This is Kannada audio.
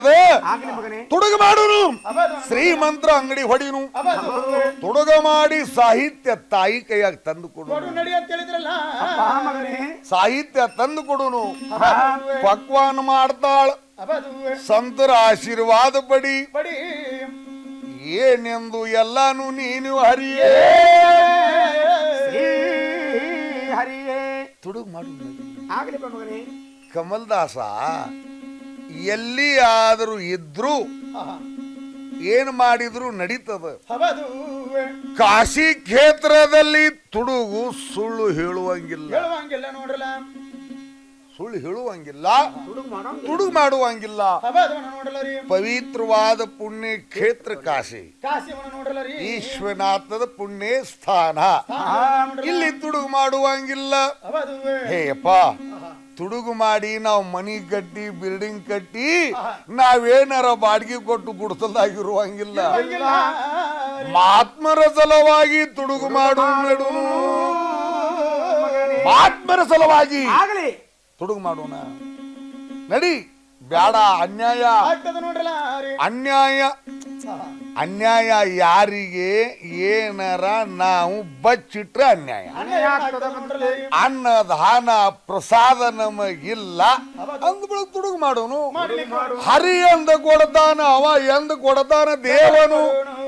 ಆಗ್ಲಿ ಮಗನೇ ತುಡುಗ ಮಾಡುನು ಅಬದು ಶ್ರೀಮಂತ್ರ ಅಂಗಡಿ ಹೊಡಿನು ಅಬದು ತುಡುಗ ಮಾಡಿ ಸಾಹಿತ್ಯ ತಾಯಿ ಕೈಯಾಗ ತಂದು ಕೊಡು ಕೊಡು ನಡಿ ಅಂತ ಹೇಳಿದ್ರಲ್ಲ ಬಾ ಮಗನೇ ಸಾಹಿತ್ಯ ತಂದು ಕೊಡುನು ಪಕ್ವಾನ್ ಮಾಡ್ತಾಳ ಅಬದು ಸಂತರ ಆಶೀರ್ವಾದ ಪಡಿ ಬಡಿ ಏನೆಂದು ಎಲ್ಲಾನು ನೀನು ಹರಿಯೇ ಶ್ರೀ ಹರಿಯೇ ತುಡುಗ ಮಾಡು ಆಗ್ಲಿ ಬಾ ಮಗನೇ ಕಮಲ್ದಾಸ ಎಲ್ಲಿ ಆದರೂ ಇದ್ರು ಆಹಾ. ಏನ್ ಮಾಡಿದ್ರು ನಡೀತದ ಅಬದು ಕಾಶಿ ಕ್ಷೇತ್ರದಲ್ಲಿ ತುಡುಗು ಸುಳ್ಳು ಹೇಳುವಂಗಿಲ್ಲ ಹೇಳುವಂಗಿಲ್ಲ ನೋಡ್ರಲ್ಲ ಸುಳ್ಳು ಹೇಳುವಂಗಿಲ್ಲ ಹುಡುಗ ಮಾಡೋ ತುಡುಗು ಮಾಡುವಂಗಿಲ್ಲ ಅಬದವನ ನೋಡ್ರಲ್ಲ ರೀ ಪವಿತ್ರವಾದ ಪುಣ್ಯ ಕ್ಷೇತ್ರ ಕಾಶಿ ಕಾಸಿವನ ನೋಡ್ರಲ್ಲ ರೀ ಈಶ್ವನಾಥದ ಪುಣ್ಯ ಸ್ಥಾನ ಇಲ್ಲಿ ತುಡುಗು ಮಾಡುವಂಗಿಲ್ಲ ಅಬದು ಹೇಯಪ್ಪ ತುಡುಗು ಮಾಡಿ ನಾವು ಮನಿ ಕಟ್ಟಿ ಬಿಲ್ಡಿಂಗ್ ಕಟ್ಟಿ ನಾವೇನಾರ ಬಾಡಿಗೆ ಕೊಟ್ಟು ಗುಡಿಸಲ್ದಾಗಿರುವಂಗಿಲ್ಲ ಮಹಾತ್ಮರ ಸಲುವಾಗಿ ತುಡುಗು ಮಾಡು ನಡು ಮಹಾತ್ಮರ ಸಲುವಾಗಿ ಆಗ್ಲಿ ತುಡುಗು ಮಾಡೋಣ ನಡಿ ಬ್ಯಾಡ ಅನ್ಯಾಯ ಆಗ್ತದ ನೋಡ್ರಲ್ಲ ರೀ ಅನ್ಯಾಯ ಅನ್ಯಾಯ ಯಾರಿಗೆ ಏನಾರ ನಾವು ಬಚ್ಚಿಟ್ರೆ ಅನ್ಯಾಯ ಅನ್ಯಾಯ ಆಗ್ತದ ನೋಡ್ರಲ್ಲ ರೀ ಅನ್ನ ದಾನ ಪ್ರಸಾದ ನಮಗಿಲ್ಲ ಅಂದ್ಬಿಡು ತುಡುಗು ಮಾಡೋನು ಮಾಡ್ಲಿಕ್ಕೆ ಮಾಡು ಹರಿ ಎಂದ ಕೊಡತಾನ ಅವ ಎಂದ ಕೊಡತಾನ ದೇವನು ನೋಡು.